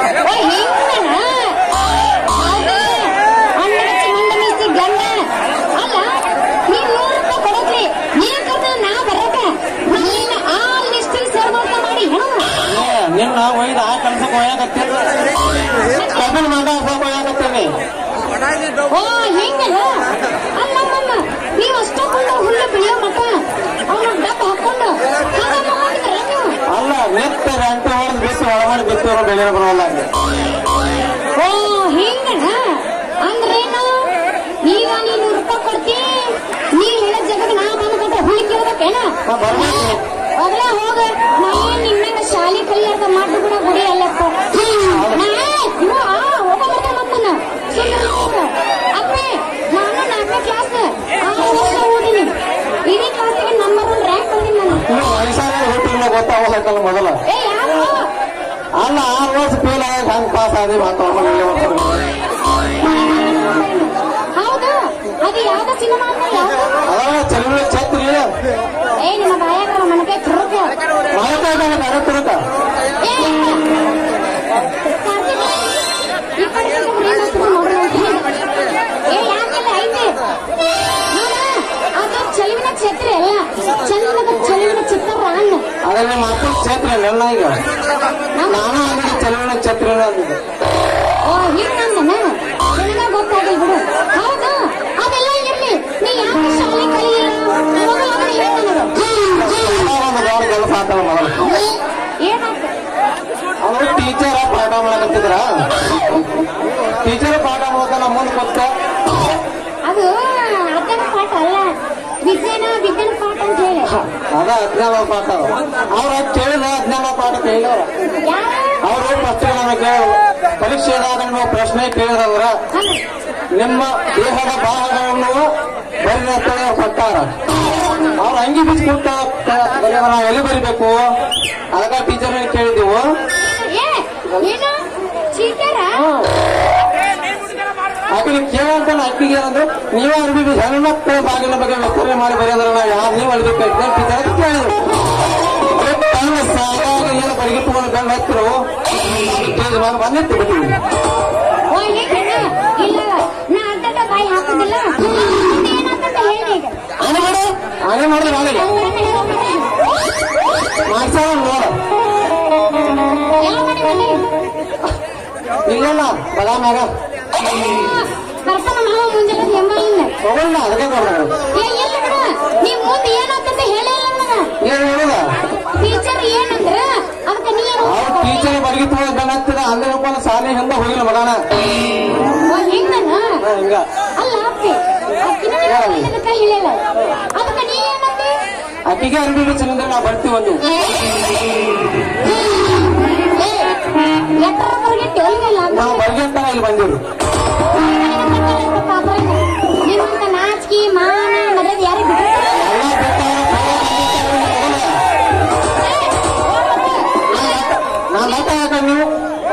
ಓ ಹಿಂಗನ ಅದೇ ಅಣ್ಣಗಚ್ಚಿ ಮಂಡ ಮೀಸಿ ಗಂಡ ಅಲ್ಲ ನೀನ್ ನೂರು ರೂಪಾಯಿ ಕೊಡಕ್ರಿ ನೀನ್ ಕರ್ದ ನಾ ಬರಕ ನಿನ್ನ ಆ ಲಿಸ್ಟಿಗೆ ಸೇರ್ಬೋದ ಮಾಡಿ ಹೆಣ ನಿನ್ನ ಒಯ್ದು ಆ ಕಳ್ಸಕ್ ಒಯ್ಯಾಕತ್ತೀನಿ ಕಬ್ಬಿನ ಮಗ ಹಬ್ಬಕ್ಕೆ ಒಯ್ಯಾಕತ್ತೀನಿ ಓ ಹಿಂಗನ ಅಲ್ಲಮ್ಮಮ್ಮ ನೀವು ಅಷ್ಟೊಂದು ಹುಲ್ಲು ಬೆಳೆಯೋ ಮಕ್ಕ ಅವನ ಡಬ್ಬ ಹಾಕೊಂಡು ಹಾಗಮ್ಮ ಮಾಡಿದ್ರ ನೀವು ಅಲ್ಲ ನಿತ್ತ ಗಂಟೆ ಹೊಡೆದು ಬಿತ್ತು ಒಳಗಡೆ ಬಿತ್ತು ಬೆಳೆ ಬರೋಲ್ಲ ಅಲ್ಲಿ. ಓ ಹಿಂಗನ ಅಂದ್ರೇನು ಈಗ ನೀನು ನೂರು ರೂಪಾಯಿ ಕೊಡ್ತಿ ನೀ ಹೇಳ ಜಗತ್ ನಾ ಬಂದ್ಕೊಂಡ್ರೆ ಹುಳಿ ಕೇಳ್ಬೇಕೇನ ನಾ ಬರ್ಬೇಕು ಹೋಗ್ಲ ಹೋಗ ನಾ ಏನ್ ನಿಮ್ಮಂಗ ಶಾಲಿ ಕಲಿಯಾಕ ಮಾತು ಕೂಡ ಗುಡಿ ಅಲ್ಲಪ್ಪ ನಾ ಇವ ಹೋಗ ಬರ್ತ ಮತ್ತನ ಅಪ್ಪೆ ನಾನು ನಾಲ್ಕನೇ ಕ್ಲಾಸ್ ಆರು ವರ್ಷ ಓದಿನಿ ಇಡೀ ಕ್ಲಾಸಿಗೆ ನಂಬರ್ ಒನ್ ರ್ಯಾಂಕ್ ಬಂದಿನಿ ನಾನು ಇನ್ನು ವಯಸ್ಸಾದ ಹುಟ್ಟಿಲ್ಲ ಗೊತ್ತಾಗಲ್ಲ ಮೊದಲ ಏ ಯಾರು ಅಲ್ಲ ಆರು ವರ್ಷ ಫೇಲ್ ಆಗಿ ಹಂಗ್ ಪಾಸ್ ಆದಿ ಮಾತಾಡ್ಕೊಂಡು ಹೌದಾ ಅದು ಯಾವ್ದ ಸಿನಿಮಾ ಅಂತ ಯಾವ್ದು ಅದ ಚಲೋ ಛತ್ರಿ ಏ ನಿಮ್ಮ ಬಾಯಾಗ ಮನಕೆ ತುರುಕ ಮಾತಾಡ ಕರೆಕ್ಟ್ ಏ ಈ ಕಡೆ ಈ ಕಡೆ ಏನ್ ಹಚ್ಕೊಂಡ್ ನೋಡ್ರಿ ಏ ಯಾಕೆಲ್ಲ ಐತೆ ನೋಡ, ಅದು ಚೆಲುವಿನ ಛತ್ರಿ ಅಲ್ಲ ಚಂದನದ ಚೆಲುವಿನ ಚಿತ್ರ ಅನ್ನ ಅದ್ರಲ್ಲಿ ನಿಮ್ಮ ಅಪ್ಪನ ಛತ್ರ ನನ್ನ ಈಗ ನಾನು ಅಂಗಡಿ ಚಲೋಣ ಛತ್ರ ಅಂದಿದ್ದೆ ಓ ಹಿಂಗಂದನ ನಿನಗ ಗೊತ್ತಾಗಿಲ್ ಬಿಡು ಹೌದಾ ಅದೆಲ್ಲ ಇರ್ಲಿ ನೀ ಯಾಕೆ ಶಾಲೆ ಕಲಿಯಿಲ್ಲ ಹೋಗಲ್ಲ ಅಂದ್ರೆ ಹೇಳು ನನಗೆ. ಒಂದು ದೊಡ್ಡ ಕೆಲಸ ಆತವ ಮೊದಲು ಏನಾಯ್ತು ಅವರು ಟೀಚರ್ ಪಾಠ ಮಾಡಕತ್ತಿದ್ರ ಟೀಚರ್ ಪಾಠ ಮಾಡ್ತಾನ ಮುಂದೆ ಕೊತ್ತ ಅದು ಅಜ್ಞಾನ ಪಾಠ ಅಲ್ಲ ವಿಜ್ಞಾನ ವಿಜ್ಞಾನ ಪಾಠ ಅಂತ ಹೇಳಿ ಅದ ಅಜ್ಞಾನ ಪಾಠ ಅವ್ರ ಕೇಳಿದ ಅಜ್ಞಾನ ಪಾಠ ಕೇಳಿದವ್ರ ಯಾರ ಅವರು ಫಸ್ಟ್ ನಮಗೆ ಪರೀಕ್ಷೆದಾಗ ನೀವು ಪ್ರಶ್ನೆ ಕೇಳಿದವ್ರ ನಿಮ್ಮ ದೇಹದ ಭಾಗಗಳನ್ನು ಬರೆದ ಕೊಟ್ಟಾರ ಅವ್ರು ಅಂಗಿ ಬಿಚ್ಚಿಕೊಟ್ಟ ನಾವು ಎಲ್ಲಿ ಬರಿಬೇಕು ಅದಕ್ಕ ಟೀಚರ್ ಕೇಳಿದೆವು ಏ ಏನು ಚೀಟಾರ ಆಕಿಗೆ ಕೇಳಂತ ಅಕ್ಕಿಗೆ ಅಂದ್ರೆ ನೀವೇ ಅರ್ಬಿ ಹೆಣ್ಮಕ್ಳ ಬಾಗಿನ ಬಗ್ಗೆ ವಿಸ್ತರಣೆ ಮಾಡಿ ಬರೆಯೋದ್ರ ನಾವು ಯಾರು ನೀವು ಅಳ್ಬೇಕು ಟೀಚರ್ ಕೇಳಿದ್ರು ತನ್ನ ಸಾಗಾಗಿ ಏನು ಬರಿಗಿಟ್ಕೊಂಡು ಗಂಡ ಹತ್ತಿರು ನಾನು ಬಂದಿತ್ತು ಬಿಟ್ಟಿವಿ ಓ ಏನ ಇಲ್ಲ ನಾ ಅಡ್ಡಡ್ಡ ಬಾಯಿ ಹಾಕೋದಿಲ್ಲ ಮುಂದೆ ಏನಾಗ್ತಂತ ಹೇಳಿ ಈಗ ಆನೆ ಮಾಡು ಆನೆ ಮಾಡಿದ್ರೆ ನಾಳೆಗೆ ಮಾಡ್ಸಾವ ನೋಡ ಎಲ್ಲ ಮಾಡಿ ಬನ್ನಿ ಇಲ್ಲಲ್ಲ ಬದಾಮ್ಯಾಗ ಬರ್ತಾನ ಮಾವ ಮುಂಜಾನೆ ಎಂಬಲ್ಲಿಂದ ತಗೊಳ್ಳ ಅದಕ್ಕೆ ಕೊಡ್ರ ಏ ಎಲ್ಲ ಬಿಡ ನೀವ್ ಮುಂದೆ ಏನಾಗ್ತಂತ ಹೇಳೇ ಇಲ್ಲ ನನಗ ಏನ್ ಹೇಳುದ ಟೀಚರ್ ಏನಂದ್ರ ಅದಕ್ಕೆ ನೀ ಏನು ಅವ್ರ ಟೀಚರ್ ಬರಿಗಿಟ್ಕೊಂಡು ಗಂಡ ಹತ್ತಿರ ಅಂದ್ರೆ ಸಾಲಿ ಹಿಂದ ಹೋಗಿಲ್ಲ ಮಗನ ಓ ಹಿಂಗನ ಹಾ, ಹಿಂಗ ಅಲ್ಲ ಅಪ್ಪಿ ಅಕ್ಕಿನ ಅದಕ್ಕೆ ಹೇಳಿಲ್ಲ ಅದಕ್ಕೆ ನೀ ಏನಂದಿ ಅಕ್ಕಿಗೆ ಅರ್ಬಿ ಬಿಚ್ಚಂದ್ರೆ ನಾವು ಬರ್ತೀವಿ ಒಂದು ಎತ್ತರ ಬರ್ಗೆಟ್ಟು ಎಲ್ಲಿಲ್ಲ ನಾವು ಬರ್ಗೆಂತಾನ ಇಲ್ಲಿ ಬಂದಿವ್ರಿ ನಿಮ್ಮಂತ ನಾಚಿಕೆ ಮಾನ ಮರ್ಯಾದೆ ಯಾರಿಗೆ ಬಿಟ್ಟಿರ್ತಾರೆ? ಎಲ್ಲ ಬಿಟ್ಟಾರ ನಾ ಮಾತ ಯಾಕ ನೀವು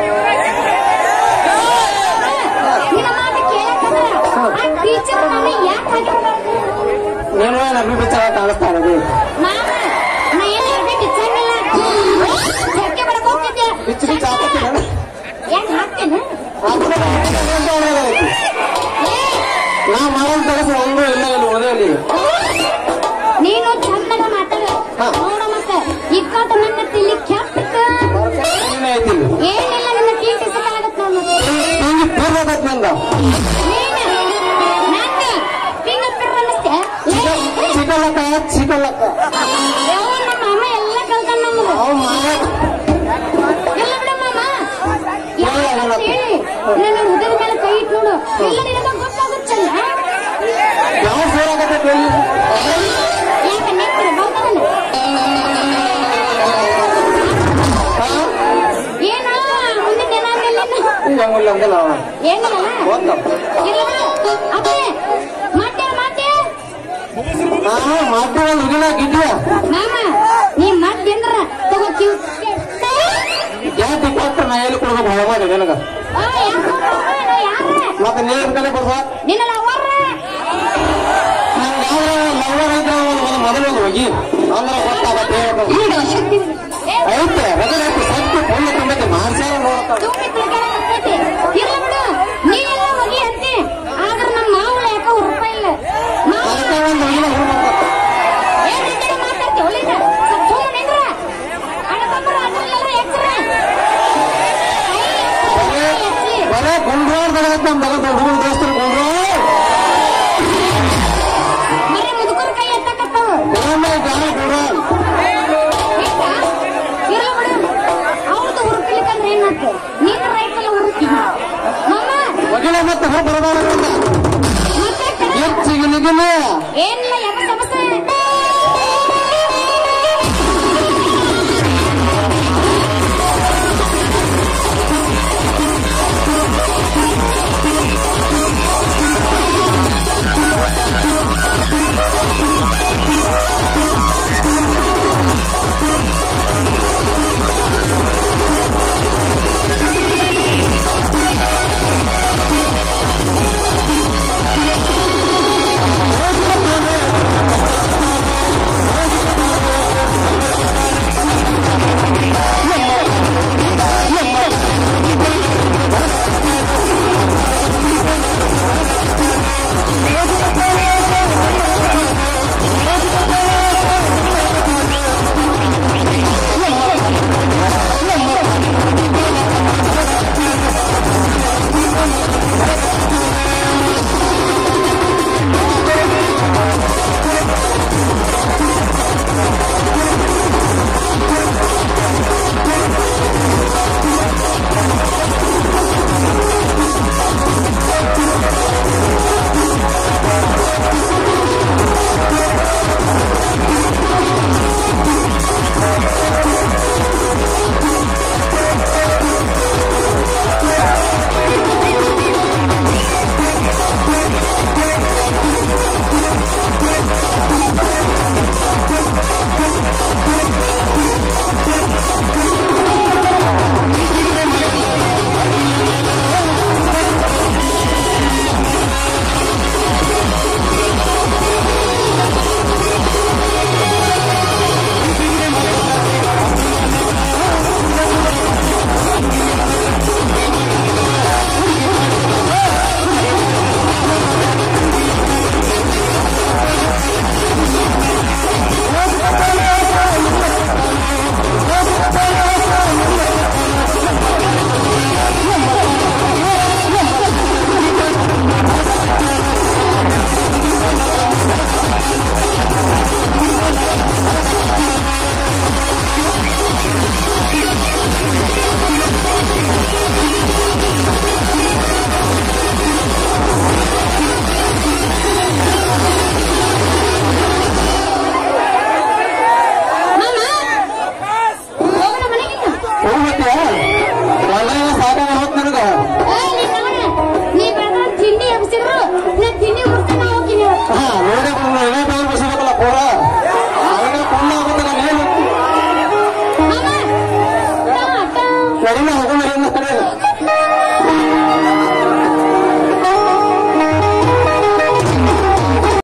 ನಿನ್ನ ಮಾತು ಕೇಳಕ್ಕಂದ್ರ ಆ ಟೀಚರ್ ನನ್ನ ಯಾಕೆ ಹಾಕಿರ್ತಾರೆ? ನೀನು ಏನು ಅರ್ಬಿ ಬಿಚ್ಚ ಕಾಣಿಸ್ತಾ ಇರೋದು ಮಾಮ, ನಾ ಏನ್ ಹೇಳ್ಬೇಕು ಇಚ್ಛಂಗಿಲ್ಲ. ಜಗ್ಗಿ ಬಡಕ್ ಹೋಗ್ತಿದ್ದೆ. ಬಿಚ್ಚು ಬಿಚ್ಚ ಹಾಕತ್ತೀರ ಯಾಕ್ ಹಾಕ್ತೇನೆ? ಏ, ನಾ ಮಾಡೋದ್ ಕೆಲಸ ಒಂದು ಇಲ್ಲ ಇಲ್ಲಿ ಓದಲ್ಲಿ ನೀನು ಚಂದಗ ಮಾತಾಡ ಹಾ. ನೋಡ ಮತ್ತ ಇಕ್ಕಟ್ಟು ನನ್ನ ತಿಳಿ ಕೆಟ್ಟಕ್ಕ ಏನೇ ಐತಿ ಇಲ್ಲಿ ಏನಿಲ್ಲ ನನ್ನ ಕೀರ್ತಿ ಸುತ್ತಾಗತ್ತ ಮತ್ತೆ ಹಿಂಗೆ ಪೂರ್ವಕತ್ ನಂದ ನೀನು ನಂಗ ಹಿಂಗ ಪಿರ್ ಅನ್ನಿಸ್ತೆ ಸಿಗಲ್ಲಕ್ಕ ಸಿಗಲ್ಲಕ್ಕ ಯಾವ ನಮ್ಮ ಅಮ್ಮ ಎಲ್ಲ ಕಲ್ತಾನ ನಮ್ಗೆ ಅವ್ ಮಾಡ ಎಲ್ಲ ಬಿಡ ಮಾಮ ಯಾಕಂತ ಹೇಳಿ ನನ್ನ ಉದರ ಮೇಲೆ ಕೈ ಇಟ್ಟು ನೋಡು ಇಲ್ಲ ನಿನಗ ಗೊತ್ತಾಗುತ್ತಲ್ಲ ಯಾವ ಸೇರಾಕತ್ತೈತಿ ಎಲ್ಲಿ ಯಾಕೆ ನೆಕ್ಕಿರ ಬರ್ತಾವಲ್ಲ ಹಾ? ಏನ ಮುಂದಿನ ಏನಾಗಲಿಲ್ಲ ಹಿಂಗ್ ಹಂಗಿಲ್ಲ ಅಂದಲ್ಲ ಅವ. ಏನಿಲ್ಲ ಗೊತ್ತಪ್ಪ ಇಲ್ಲ ಅಪ್ಪೆ ಮಾತೇ ಮಾತೇ ನಾನು ಮಾಡ್ತೀವಲ್ಲ ಹುಡುಗಿನ ಗಿಡ್ಡಿಯ ಮಾಮ ನೀ ಮಾತೇಂದ್ರ ತಗೋ ಕಿವ್ ಜಾತಿ ಕೊಟ್ಟ ನಾ ಎಲ್ಲಿ ಕೊಡ್ಬೇಕು ಹೊಳ ಮಾಡಿ ನನಗ ಆ, ಯಾಕ್ ಹೋಗ್ತಾವ? ನಾ ಯಾರ್ನ? ಮತ್ತೆ ನೀರ್ ಕಡೆ ಬರ್ಸ ನಿನ್ನ ಲವರ್ ನಂಗೆ ಯಾವ ಲವರ್ ಇದ್ರೆ ಒಂದು ಮೊದಲು ಒಂದು ಹೋಗಿ ಅಂದ್ರೆ ಗೊತ್ತಾಗತ್ತೆ ಏ, ಐತೆ ರಗಡ ಐತೆ ಸತ್ಯ ಪುಣ್ಯ ತುಂಬೈತೆ ಮಾಡ್ಸ್ಯಾರ ನೋಡ್ತಾವ ತುಂಬಿ ಕುಳಿತ ರೈಟ್ ನಿನ್ನ ರೈಟ್ ಎಲ್ಲ ಹುಡುಕ್ತೀನಿ ಮಾಮ ಒಗಿಲ ಮತ್ತೆ ಹೋಗಿ ಬರಬಾರ್ದು ಮತ್ತೆ ಹೆಚ್ಚಿಗೆ ನಿಗಮ ಏನಿಲ್ಲ ಎತ್ತ